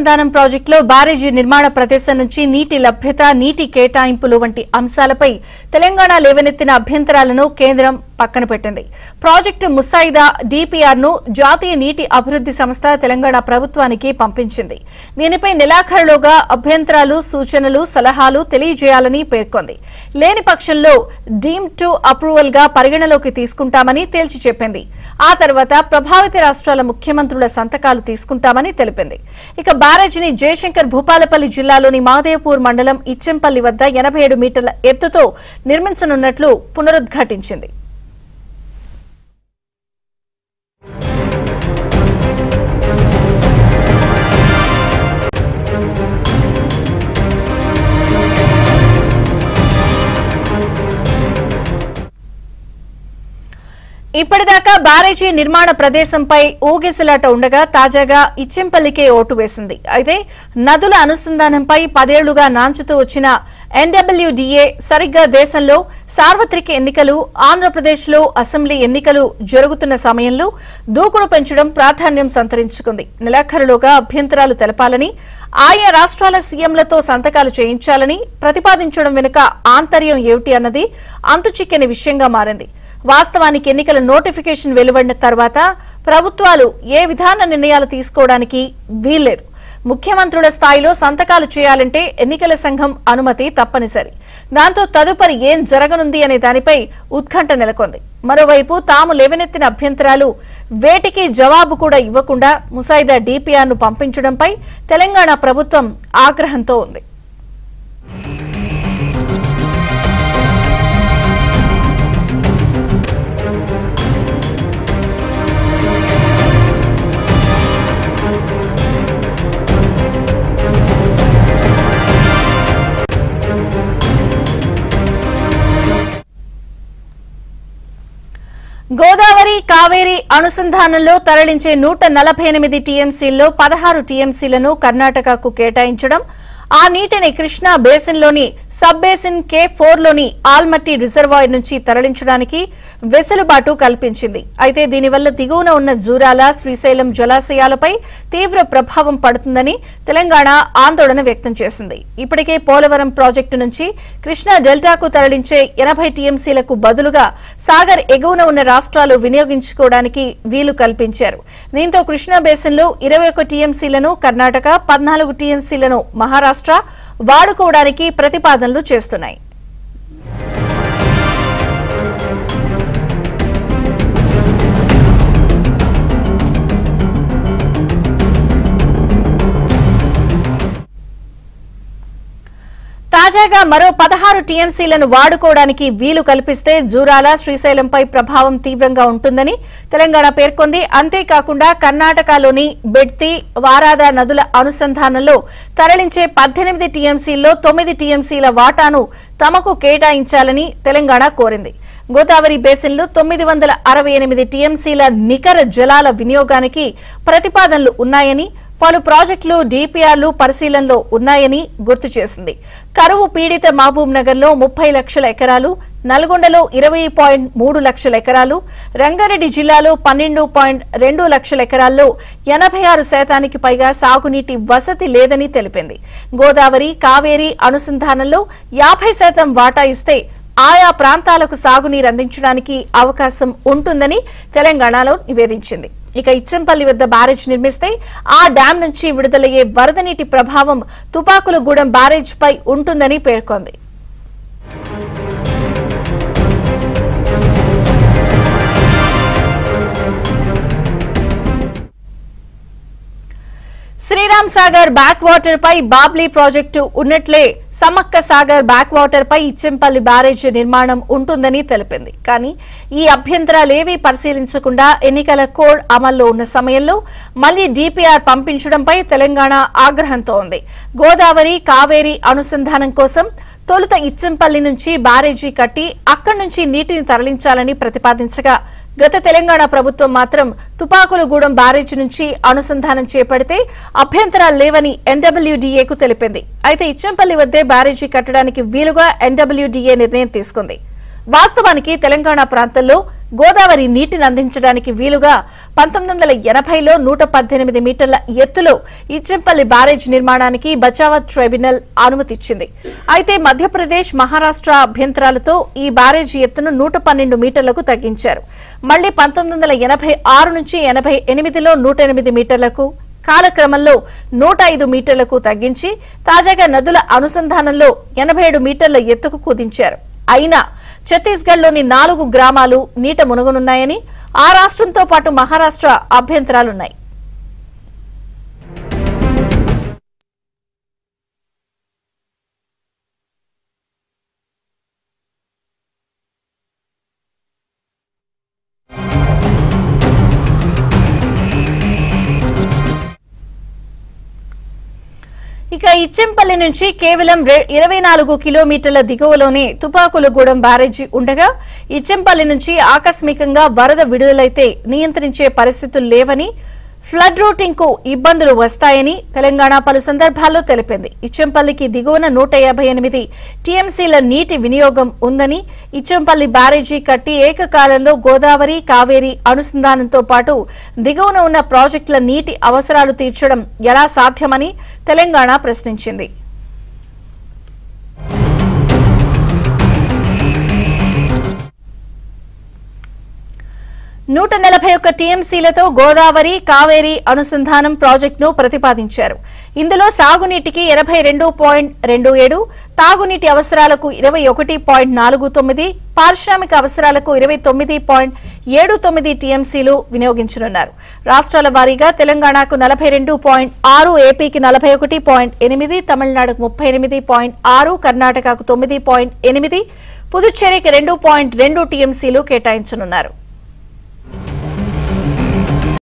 అనుసంధానం ప్రాజెక్టులో బ్యారేజీ నిర్మాణ ప్రదేశం నుంచి నీటి లభ్యత నీటి కేటాయింపులు వంటి అంశాలపై తెలంగాణ లేవనెత్తిన అభ్యంతరాలను కేంద్రం పక్కన పెట్టింది ప్రాజెక్టు ముసాయిదా డిపిఆర్ ను జాతీయ నీటి అభివృద్ది సంస్థ తెలంగాణ ప్రభుత్వానికి పంపించింది దీనిపై నెలాఖరులోగా అభ్యంతరాలు సూచనలు సలహాలు తెలియజేయాలని పేర్కొంది లేని పక్షంలో డీమ్ టు అప్రూవల్ గా పరిగణలోకి తీసుకుంటామని తేల్చి చెప్పింది ఆ తర్వాత ప్రభావిత రాష్ట్రాల ముఖ్యమంత్రుల సంతకాలు తీసుకుంటామని తెలిపింది ఇక బ్యారేజీని జయశంకర్ భూపాలపల్లి జిల్లాలోని మాదేపూర్ మండలం ఇచ్చెంపల్లి వద్ద ఎనభై ఏడు మీటర్ల ఎత్తుతో నిర్మించనున్నట్లు పునరుద్ఘాటించింది ఇప్పటిదాకా బ్యారేజీ నిర్మాణ ప్రదేశంపై ఊగిసలాట ఉండగా తాజాగా ఇచ్చెంపల్లికే ఓటు వేసింది అయితే నదుల అనుసంధానంపై పదేళ్లుగా నాంచుతూ వచ్చిన ఎన్డబ్ల్యూడీఏ సరిగ్గా దేశంలో సార్వత్రిక ఎన్నికలు ఆంధ్రప్రదేశ్లో అసెంబ్లీ ఎన్నికలు జరుగుతున్న సమయంలో దూకుడు పెంచడం ప్రాధాన్యం సంతరించుకుంది నెలాఖరులోగా అభ్యంతరాలు తెలపాలని ఆయా రాష్ట్రాల సీఎంలతో సంతకాలు చేయించాలని ప్రతిపాదించడం వెనుక ఆంతర్యం ఏమిటి అన్నది అంతుచిక్కని విషయంగా మారింది వాస్తవానికి ఎన్నికల నోటిఫికేషన్ వెలువడిన తర్వాత ప్రభుత్వాలు ఏ విధాన నిర్ణయాలు తీసుకోవడానికి వీల్లేదు ముఖ్యమంత్రుల స్థాయిలో సంతకాలు చేయాలంటే ఎన్నికల సంఘం అనుమతి తప్పనిసరి దాంతో తదుపరి ఏం జరగనుంది అనే దానిపై ఉత్కంఠ నెలకొంది మరోవైపు తాము లేవనెత్తిన అభ్యంతరాలు వేటికి జవాబు కూడా ఇవ్వకుండా ముసాయిదా డిపిఆర్ ను పంపించడంపై తెలంగాణ ప్రభుత్వం ఆగ్రహంతో ఉంది గోదావరి కావేరి అనుసంధానంలో తరలించే నూట నలభై ఎనిమిది టీఎంసీల్లో పదహారు టీఎంసీలను కర్ణాటకకు కేటాయించడం ఆ నీటిని కృష్ణా బేసిన్లోని సబ్ బేసిన్ కే ఫోర్లోని ఆల్మట్టి రిజర్వాయర్ నుంచి తరలించడానికి వెసులుబాటు కల్పించింది అయితే దీనివల్ల దిగువన ఉన్న జూరాల శ్రీశైలం జలాశయాలపై తీవ్ర ప్రభావం పడుతుందని తెలంగాణ ఆందోళన వ్యక్తం చేసింది ఇప్పటికే పోలవరం ప్రాజెక్టు నుంచి కృష్ణా డెల్టాకు తరలించే ఎనభై టీఎంసీలకు బదులుగా సాగర్ ఎగువన ఉన్న రాష్ట్రాలు వినియోగించుకోవడానికి వీలు కల్పించారు దీంతో కృష్ణా బేసిన్లో ఇరవై ఒక్క టీఎంసీలను కర్ణాటక పద్నాలుగు టీఎంసీలను మహారాష్ట్ర వాడుకోవడానికి ప్రతిపాదనలు చేస్తున్నాయి తాజాగా మరో పదహారు టీఎంసీలను వాడుకోవడానికి వీలు కల్పిస్తే జూరాల శ్రీశైలంపై ప్రభావం తీవ్రంగా ఉంటుందని తెలంగాణ పేర్కొంది అంతేకాకుండా కర్ణాటకలోని బెడ్తి వారాద నదుల అనుసంధానంలో తరలించే పద్దెనిమిది టీఎంసీల్లో తొమ్మిది టీఎంసీల వాటాను తమకు కేటాయించాలని తెలంగాణ కోరింది గోదావరి బేసిన్లో తొమ్మిది వందల అరవై ఎనిమిది టీఎంసీల నికర జలాల వినియోగానికి ప్రతిపాదనలు ఉన్నాయని పలు ప్రాజెక్టులు డిపిఆర్లు పరిశీలనలో ఉన్నాయని గుర్తు చేసింది కరువు పీడిత మహబూబ్ నగర్ లో ముప్పై లక్షల ఎకరాలు నల్గొండలో ఇరవై పాయింట్ మూడు లక్షల ఎకరాలు రంగారెడ్డి జిల్లాలో పన్నెండు పాయింట్ రెండు లక్షల ఎకరాల్లో ఎనభై ఆరు శాతానికి పైగా సాగునీటి వసతి లేదని తెలిపింది గోదావరి కావేరి అనుసంధానంలో యాభై శాతం వాటా ఇస్తే ఆయా ప్రాంతాలకు సాగునీరు అందించడానికి అవకాశం ఉంటుందని తెలంగాణలో నివేదించింది ఇక ఇచ్చంపల్లి వద్ద బ్యారేజ్ నిర్మిస్తే ఆ డ్యాం నుంచి విడుదలయ్యే వరద నీటి ప్రభావం తుపాకులగూడెం బ్యారేజ్ పై ఉంటుందని పేర్కొంది శ్రీరామ్ సాగర్ బ్యాక్ వాటర్ పై బాబ్లీ ప్రాజెక్టు ఉన్నట్లే సమ్మక్క సాగర్ బ్యాక్ వాటర్ పై ఇచ్చెంపల్లి బ్యారేజ్ నిర్మాణం ఉంటుందని తెలిపింది కానీ ఈ అభ్యంతరాలేవీ పరిశీలించకుండా ఎన్నికల కోడ్ అమల్లో ఉన్న సమయంలో మళ్లీ డీపీఆర్ పంపించడంపై తెలంగాణ ఆగ్రహంతో ఉంది గోదావరి కావేరి అనుసంధానం కోసం తొలుత ఇచ్చెంపల్లి నుంచి బ్యారేజీ కట్టి అక్కడి నుంచి నీటిని తరలించాలని ప్రతిపాదించగా గత తెలంగాణ ప్రభుత్వం మాత్రం తుపాకులగూడెం బ్యారేజ్ నుంచి అనుసంధానం చేపడితే అభ్యంతరాలు లేవని ఎన్డబ్ల్యూడీఏకు తెలిపింది అయితే ఇచ్చంపల్లి వద్దే బ్యారేజీ కట్టడానికి వీలుగా ఎన్డబ్ల్యూడీఏ నిర్ణయం తీసుకుంది వాస్తవానికి తెలంగాణ ప్రాంతంలో గోదావరి నీటిని అందించడానికి వీలుగా పంతొమ్మిది వందల ఎనభైలో నూట పద్దెనిమిది మీటర్ల ఎత్తులో ఇచ్చెంపల్లి బ్యారేజ్ నిర్మాణానికి బచావత్ ట్రైబ్యునల్ అనుమతిచ్చింది అయితే మధ్యప్రదేశ్ మహారాష్ట్ర అభ్యంతరాలతో ఈ బ్యారేజీ ఎత్తును నూట పన్నెండు మీటర్లకు తగ్గించారు మళ్లీ పంతొమ్మిది వందల ఎనభై ఆరు నుంచి ఎనభై ఎనిమిదిలో నూట ఎనిమిది మీటర్లకు కాలక్రమంలో నూట ఐదు మీటర్లకు తగ్గించి తాజాగా నదుల అనుసంధానంలో ఎనభై ఏడు మీటర్ల ఎత్తుకు కుదించారు అయినా ఛత్తీస్గఢ్లోని నాలుగు గ్రామాలు నీట మునగనున్నాయని ఆ రాష్ట్రంతో పాటు మహారాష్ట్ర అభ్యంతరాలున్నాయి ఇక ఇచ్చెంపల్లి నుంచి కేవలం రె- ఇరవై నాలుగు కిలోమీటర్ల దిగువలోనే తుపాకులగూడెం బ్యారేజీ ఉండగా ఇచ్చెంపల్లి నుంచి ఆకస్మికంగా వరద విడుదలైతే నియంత్రించే పరిస్థితులు లేవని ఫ్లడ్ రూటింగ్ కు ఇబ్బందులు వస్తాయని తెలంగాణ పలు సందర్భాల్లో తెలిపింది ఇచ్చెంపల్లికి దిగువన నూట యాభై ఎనిమిది టీఎంసీల నీటి వినియోగం ఉందని ఇచ్చెంపల్లి బ్యారేజీ కట్టి ఏకకాలంలో గోదావరి కావేరి అనుసంధానంతో పాటు దిగువన ఉన్న ప్రాజెక్టుల నీటి అవసరాలు తీర్చడం ఎలా సాధ్యమని తెలంగాణ ప్రశ్నించింది నూట నలభై ఒక్క టీఎంసీలతో గోదావరి కావేరి అనుసంధానం ప్రాజెక్టును ప్రతిపాదించారు ఇందులో సాగునీటికి ఎనభై రెండు పాయింట్ రెండు ఏడు తాగునీటి అవసరాలకు ఇరవై ఒకటి పాయింట్ నాలుగు తొమ్మిది పారిశ్రామిక అవసరాలకు ఇరవై తొమ్మిది పాయింట్ ఏడు తొమ్మిది టీఎంసీలు వినియోగించనున్నారు రాష్ట్రాల వారీగా తెలంగాణకు నలభై రెండు పాయింట్ ఆరు ఏపీకి నలభై ఒకటి పాయింట్ ఎనిమిది తమిళనాడుకు ముప్పై ఎనిమిది పాయింట్ ఆరు కర్ణాటకకు తొమ్మిది పాయింట్ ఎనిమిది పుదుచ్చేరికి రెండు పాయింట్ రెండు టీఎంసీలు కేటాయించనున్నారు